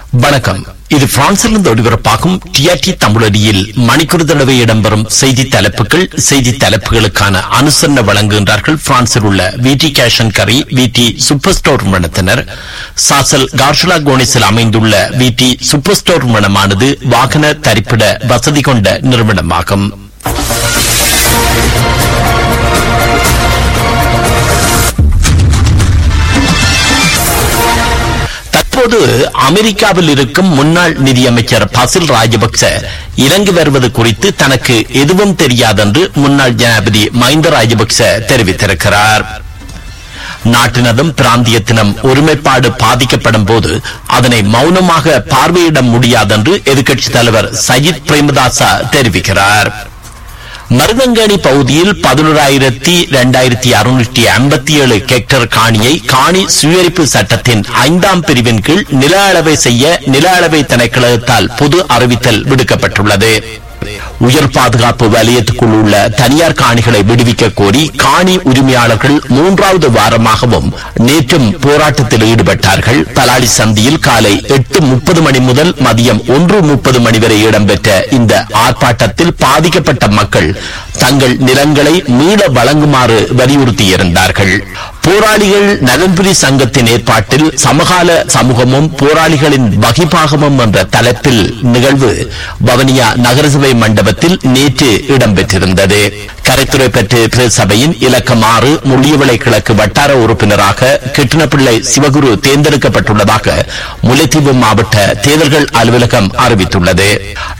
வணக்கம் இது பிரான்சிலிருந்து ஒளிபரப்பாகும் டிஆர்டி தமிழடியில் மணிக்கூர் தடவை இடம்பெறும் செய்தி தலைப்புகள் செய்தி தலைப்புகளுக்கான அனுசரணை வழங்குகின்றார்கள் பிரான்சில் உள்ள விடி கேஷன் கரி விடி சூப்பர் ஸ்டோர் நிறுவனத்தினர் சாசல் கார்ஷுலா கோனிஸில் அமைந்துள்ள விடி சூப்பர் ஸ்டோர் நிறுவனமானது வாகன தரிப்பிட வசதி கொண்ட நிறுவனமாகும் தற்போது அமெரிக்காவில் இருக்கும் முன்னாள் நிதியமைச்சர் பசில் ராஜபக்ச இலங்கை வருவது குறித்து தனக்கு எதுவும் தெரியாதென்று முன்னாள் ஜனாதிபதி மஹிந்த ராஜபக்ச தெரிவித்திருக்கிறார் நாட்டினதும் பிராந்தியத்தினம் ஒருமைப்பாடு பாதிக்கப்படும் போது அதனை மௌனமாக பார்வையிட முடியாதென்று எதிர்க்கட்சித் தலைவர் சஜித் பிரேமதாசா தெரிவிக்கிறார் மருதங்கணி பகுதியில் பதினோராயிரத்தி இரண்டாயிரத்தி அறுநூற்றி ஐம்பத்தி ஏழு ஹெக்டர் காணியை காணி சுயரிப்பு சட்டத்தின் ஐந்தாம் பிரிவின் கீழ் நில அளவை செய்ய நில அளவை திணைக்களத்தால் பொது அறிவித்தல் விடுக்கப்பட்டுள்ளது உயர் பாதுகாப்பு வலயத்துக்குள் உள்ள தனியார் காணிகளை விடுவிக்க கோரி காணி உரிமையாளர்கள் மூன்றாவது வாரமாகவும் நேற்றும் போராட்டத்தில் ஈடுபட்டார்கள் பலாலி சந்தியில் காலை எட்டு முப்பது மணி முதல் மதியம் ஒன்று முப்பது மணி வரை இடம்பெற்ற இந்த ஆர்ப்பாட்டத்தில் பாதிக்கப்பட்ட மக்கள் தங்கள் நிலங்களை மீள வழங்குமாறு வலியுறுத்தியிருந்தார்கள் போராளிகள் நலன்புரி சங்கத்தின் ஏற்பாட்டில் சமகால சமூகமும் போராளிகளின் வகிபாகமும் என்ற தலைப்பில் நிகழ்வு வவனியா நகரசபை மண்டபத்தில் நேற்று இடம்பெற்றிருந்தது கரைத்துறை பெற்று சபையின் இலக்கம் ஆறு முள்ளியவிளை கிழக்கு வட்டார உறுப்பினராக கிருஷ்ணபிள்ளை சிவகுரு தேர்ந்தெடுக்கப்பட்டுள்ளதாக முல்லைத்தீவு மாவட்ட தேர்தல்கள் அலுவலகம் அறிவித்துள்ளது